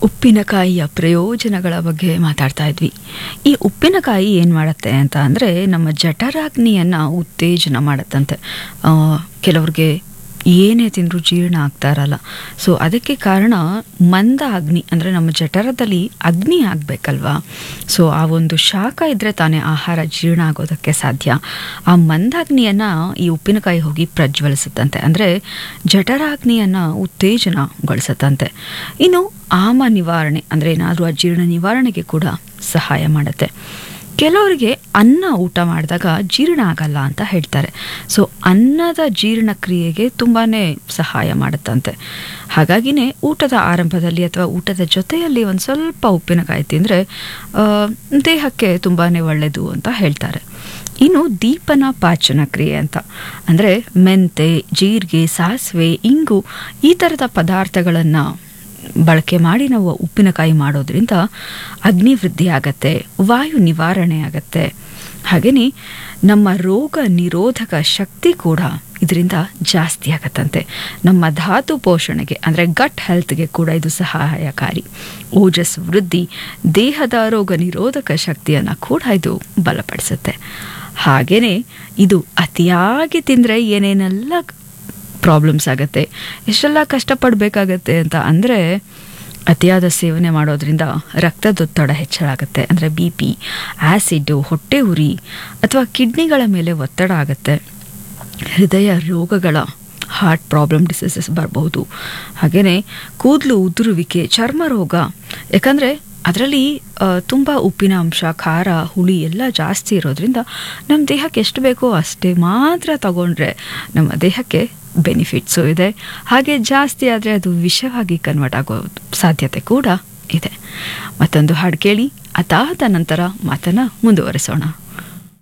ಉಪ್ಪಿನಕಾಯಿಯ ಪ್ರಯೋಜನಗಳ ಬಗ್ಗೆ ಮಾತಾಡ್ತಾ ಇದ್ವಿ ಈ ಉಪ್ಪಿನಕಾಯಿ ಏನು ಮಾಡುತ್ತೆ ಅಂತ ಅಂದರೆ ನಮ್ಮ ಜಠರಾಗ್ನಿಯನ್ನು ಉತ್ತೇಜನ ಮಾಡುತ್ತಂತೆ ಆ, ಕೆಲವ್ರಿಗೆ ಏನೇ ತಿಂದರೂ ಜೀರ್ಣ ಆಗ್ತಾ ಇರಲ್ಲ ಸೊ ಅದಕ್ಕೆ ಕಾರಣ ಮಂದ ಅಗ್ನಿ ಅಂದರೆ ನಮ್ಮ ಜಠರದಲ್ಲಿ ಅಗ್ನಿ ಆಗಬೇಕಲ್ವಾ ಸೊ ಆ ಒಂದು ಶಾಖ ಇದ್ದರೆ ತಾನೇ ಆಹಾರ ಜೀರ್ಣ ಆಗೋದಕ್ಕೆ ಸಾಧ್ಯ ಆ ಮಂದಾಗ್ನಿಯನ್ನು ಈ ಉಪ್ಪಿನಕಾಯಿ ಹೋಗಿ ಪ್ರಜ್ವಲಿಸುತ್ತಂತೆ ಅಂದರೆ ಜಠರಾಗ್ನಿಯನ್ನು ಉತ್ತೇಜನಗೊಳಿಸುತ್ತಂತೆ ಇನ್ನು ಆಮ ನಿವಾರಣೆ ಅಂದರೆ ಏನಾದರೂ ಅಜೀರ್ಣ ನಿವಾರಣೆಗೆ ಕೂಡ ಸಹಾಯ ಮಾಡುತ್ತೆ ಕೆಲವರಿಗೆ ಅನ್ನ ಊಟ ಮಾಡಿದಾಗ ಜೀರ್ಣ ಆಗಲ್ಲ ಅಂತ ಹೇಳ್ತಾರೆ ಸೊ ಅನ್ನದ ಜೀರ್ಣಕ್ರಿಯೆಗೆ ತುಂಬಾ ಸಹಾಯ ಮಾಡುತ್ತಂತೆ ಹಾಗಾಗಿನೇ ಊಟದ ಆರಂಭದಲ್ಲಿ ಅಥವಾ ಊಟದ ಜೊತೆಯಲ್ಲಿ ಒಂದು ಸ್ವಲ್ಪ ಉಪ್ಪಿನಕಾಯಿ ತಿಂದರೆ ದೇಹಕ್ಕೆ ತುಂಬಾ ಒಳ್ಳೆಯದು ಅಂತ ಹೇಳ್ತಾರೆ ಇನ್ನು ದೀಪನ ಪಾಚನ ಕ್ರಿಯೆ ಅಂತ ಅಂದರೆ ಮೆಂತೆ ಜೀರಿಗೆ ಸಾಸಿವೆ ಇಂಗು ಈ ಥರದ ಪದಾರ್ಥಗಳನ್ನು ಬಳಕೆ ಮಾಡಿ ನಾವು ಉಪ್ಪಿನಕಾಯಿ ಮಾಡೋದ್ರಿಂದ ಅಗ್ನಿ ವೃದ್ಧಿ ಆಗತ್ತೆ ವಾಯು ನಿವಾರಣೆ ಆಗತ್ತೆ ಹಾಗೆಯೇ ನಮ್ಮ ರೋಗ ನಿರೋಧಕ ಶಕ್ತಿ ಕೂಡ ಇದರಿಂದ ಜಾಸ್ತಿ ಆಗತ್ತಂತೆ ನಮ್ಮ ಧಾತು ಪೋಷಣೆಗೆ ಅಂದರೆ ಗಟ್ ಹೆಲ್ತ್ಗೆ ಕೂಡ ಇದು ಸಹಾಯಕಾರಿ ಓಜಸ್ ವೃದ್ಧಿ ದೇಹದ ರೋಗ ನಿರೋಧಕ ಶಕ್ತಿಯನ್ನು ಕೂಡ ಇದು ಬಲಪಡಿಸುತ್ತೆ ಹಾಗೆಯೇ ಇದು ಅತಿಯಾಗಿ ತಿಂದರೆ ಏನೇನೆಲ್ಲ ಪ್ರಾಬ್ಲಮ್ಸ್ ಆಗುತ್ತೆ ಎಷ್ಟೆಲ್ಲ ಕಷ್ಟಪಡಬೇಕಾಗತ್ತೆ ಅಂತ ಅಂದರೆ ಅತಿಯಾದ ಸೇವನೆ ಮಾಡೋದ್ರಿಂದ ರಕ್ತದೊತ್ತಡ ಹೆಚ್ಚಳಾಗುತ್ತೆ ಅಂದರೆ ಬಿ ಪಿ ಆ್ಯಸಿಡ್ಡು ಹೊಟ್ಟೆ ಉರಿ ಅಥವಾ ಕಿಡ್ನಿಗಳ ಮೇಲೆ ಒತ್ತಡ ಆಗುತ್ತೆ ಹೃದಯ ರೋಗಗಳ ಹಾರ್ಟ್ ಪ್ರಾಬ್ಲಮ್ ಡಿಸೀಸಸ್ ಬರಬಹುದು ಹಾಗೆಯೇ ಕೂದಲು ಉದುರುವಿಕೆ ಚರ್ಮ ರೋಗ ಯಾಕಂದರೆ ಅದರಲ್ಲಿ ತುಂಬ ಉಪ್ಪಿನ ಅಂಶ ಖಾರ ಹುಳಿ ಎಲ್ಲ ಜಾಸ್ತಿ ಇರೋದ್ರಿಂದ ನಮ್ಮ ದೇಹಕ್ಕೆ ಎಷ್ಟು ಬೇಕೋ ಅಷ್ಟೇ ಮಾತ್ರ ತಗೊಂಡ್ರೆ ನಮ್ಮ ದೇಹಕ್ಕೆ ಬೆನಿಫಿಟ್ಸು ಇದೆ ಹಾಗೆ ಜಾಸ್ತಿ ಆದರೆ ಅದು ವಿಷವಾಗಿ ಕನ್ವರ್ಟ್ ಆಗೋ ಸಾಧ್ಯತೆ ಕೂಡ ಇದೆ ಮತ್ತೊಂದು ಹಾಡು ಕೇಳಿ ಅದಾದ ನಂತರ ಮಾತನ್ನು ಮುಂದುವರಿಸೋಣ